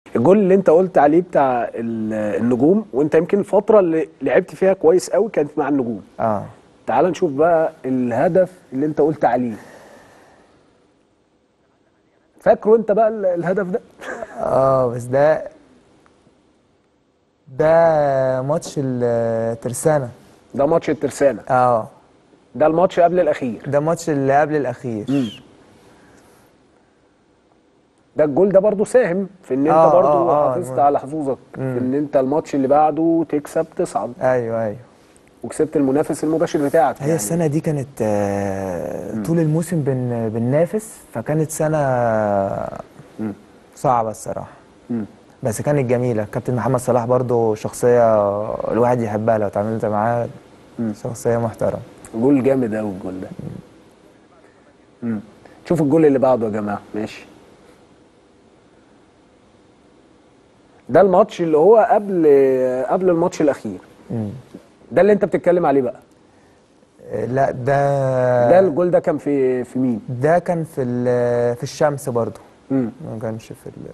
الجول اللي انت قلت عليه بتاع ال- النجوم وانت يمكن الفتره اللي لعبت فيها كويس قوي كانت مع النجوم اه تعال نشوف بقى الهدف اللي انت قلت عليه فاكره انت بقى ال- الهدف ده اه بس ده ده ماتش الترسانة ده ماتش الترسانة اه ده الماتش قبل الاخير ده ماتش اللي قبل الاخير ده الجول ده برضو ساهم في ان انت آه، برضو آه، آه، حافظت آه. على حظوظك في ان انت الماتش اللي بعده تكسب تصعد ايوه ايوه وكسبت المنافس المباشر بتاعك هي السنة دي كانت آه، طول الموسم بن بننافس فكانت سنة صعبة الصراحة مم. بس كانت جميلة كابتن محمد صلاح برضو شخصية الواحد يحبها لو اتعاملت معاه شخصية محترمة جول جامد قوي الجول ده مم. شوف الجول اللي بعده يا جماعه ماشي ده الماتش اللي هو قبل قبل الماتش الاخير مم. ده اللي انت بتتكلم عليه بقى آه، لا ده ده الجول ده كان في في مين ده كان في ال- في الشمس برضو مم. ما كانش في ال-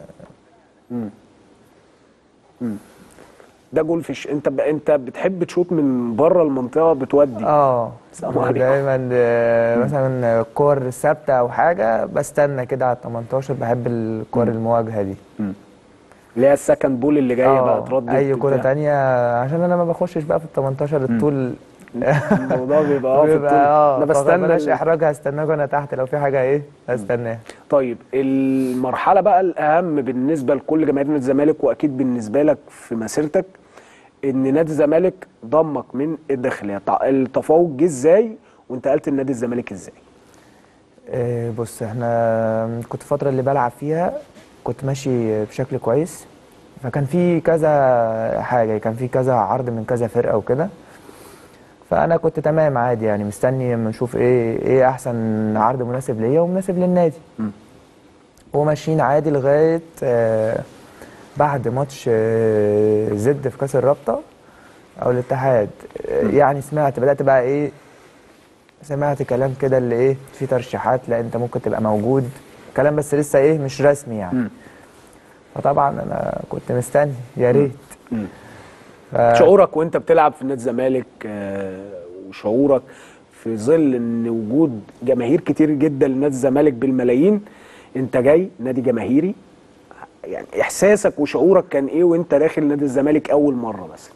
ده جول في ش... انت ب... انت بتحب تشوط من بره المنطقه بتودي اه السلام عليكم. دايما آه، مثلا كور ثابته او حاجه بستنى كده على ال 18 بحب الكور المواجهه دي اللي هي السكند بول اللي جايه بقى ترد اي كره بتاع. تانية عشان انا ما بخشش بقى في ال 18 الطول الموضوع بيبقى اه في الطول. بيبقى اه انا بستنى بلاش ال- احراج هستناك وانا تحت لو في حاجه ايه هستناها طيب المرحله بقى الاهم بالنسبه لكل جماهير نادي الزمالك واكيد بالنسبه لك في مسيرتك ان نادي الزمالك ضمك من الداخليه طع- التفوق جه ازاي وانتقلت لنادي الزمالك ازاي آه، بص احنا كنت الفترة اللي بلعب فيها كنت ماشي بشكل كويس فكان في كذا حاجة كان في كذا عرض من كذا فرقة وكده فأنا كنت تمام عادي يعني مستني اما نشوف ايه ايه أحسن عرض مناسب ليا ومناسب للنادي وماشيين عادي لغاية آه، بعد ماتش آه، زد في كأس الرابطة أو الاتحاد آه، يعني سمعت بدأت بقى ايه سمعت كلام كده اللي ايه في ترشيحات لا انت ممكن تبقى موجود كلام بس لسه ايه مش رسمي يعني فطبعا انا كنت مستني يا ريت ف- شعورك وانت بتلعب في نادي الزمالك آه، وشعورك في ظل ان وجود جماهير كتير جدا لنادي الزمالك بالملايين انت جاي نادي جماهيري يعني احساسك وشعورك كان ايه وانت داخل نادي الزمالك اول مره مثلا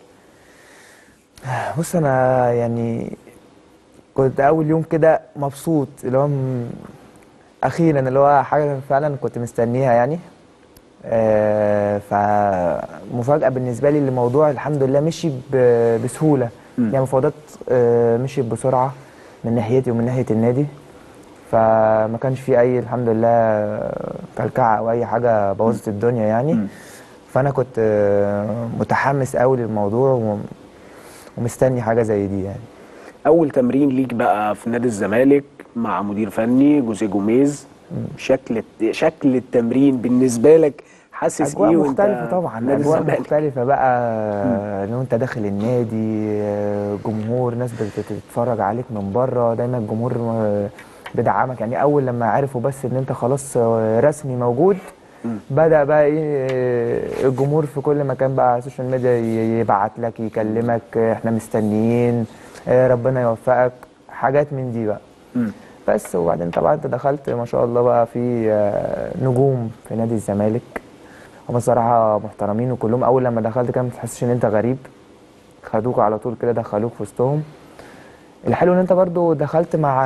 بص انا يعني كنت اول يوم كده مبسوط اللي هو م- اخيرا اللي هو حاجه فعلا كنت مستنيها يعني آه فمفاجاه بالنسبه لي الموضوع الحمد لله مشي ب- بسهوله يعني مفاوضات آه مشيت بسرعه من ناحيتي ومن ناحيه النادي فما كانش في اي الحمد لله كلكعه او اي حاجه بوظت الدنيا يعني فانا كنت آه، متحمس قوي للموضوع وم- ومستني حاجه زي دي يعني اول تمرين ليك بقى في نادي الزمالك مع مدير فني جوزيه جوميز شكل شكل التمرين بالنسبه لك حاسس اجواء ايه وانت مختلفه طبعا نادي اجواء الزمالك مختلفه بقى ان انت داخل النادي آه، جمهور ناس بتتفرج عليك من بره دايما الجمهور آه، بيدعمك يعني اول لما عرفوا بس ان انت خلاص آه، رسمي موجود بدا بقى ايه آه، الجمهور في كل مكان بقى على السوشيال ميديا ي- يبعت لك يكلمك آه، احنا مستنيين آه، ربنا يوفقك حاجات من دي بقى بس وبعدين طبعا انت دخلت ما شاء الله بقى في آه، نجوم في نادي الزمالك هم الصراحه محترمين وكلهم اول لما دخلت كده ما تحسش ان انت غريب خدوك على طول كده دخلوك في وسطهم الحلو ان انت برضو دخلت مع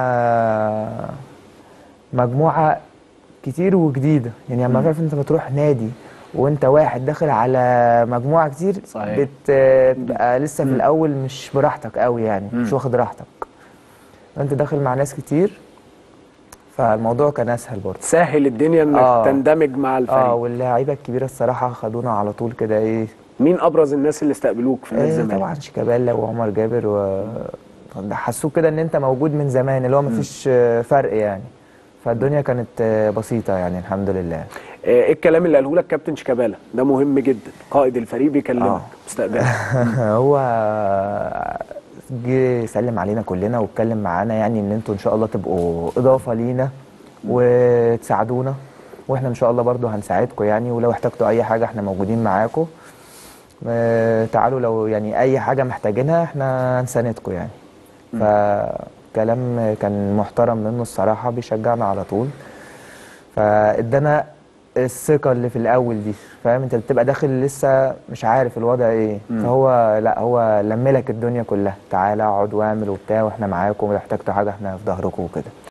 مجموعه كتير وجديده يعني لما تعرف انت بتروح نادي وانت واحد داخل على مجموعه كتير صحيح. بت... بتبقى لسه في الاول مش براحتك قوي يعني مش واخد راحتك انت داخل مع ناس كتير فالموضوع كان اسهل برضه سهل الدنيا انك آه. تندمج مع الفريق اه واللاعيبه الكبيره الصراحه خدونا على طول كده ايه مين ابرز الناس اللي استقبلوك في نادي آه الزمالك طبعا شيكابالا وعمر جابر و ده حسوك كده ان انت موجود من زمان اللي هو مفيش آه، فرق يعني فالدنيا كانت آه، بسيطه يعني الحمد لله آه، ايه الكلام اللي قاله لك كابتن شيكابالا ده مهم جدا قائد الفريق بيكلمك آه. مستقبلا هو جه سلم علينا كلنا واتكلم معانا يعني ان انتوا ان شاء الله تبقوا اضافه لينا وتساعدونا واحنا ان شاء الله برضو هنساعدكم يعني ولو احتجتوا اي حاجه احنا موجودين معاكم آه، تعالوا لو يعني اي حاجه محتاجينها احنا هنساندكم يعني فكلام كان محترم منه الصراحه بيشجعنا على طول فادانا الثقه اللي في الاول دي فاهم انت بتبقى داخل لسه مش عارف الوضع ايه فهو لا هو لملك الدنيا كلها تعالى اقعد واعمل وبتاع واحنا معاكم ولو احتجتوا حاجه احنا في ظهركم وكده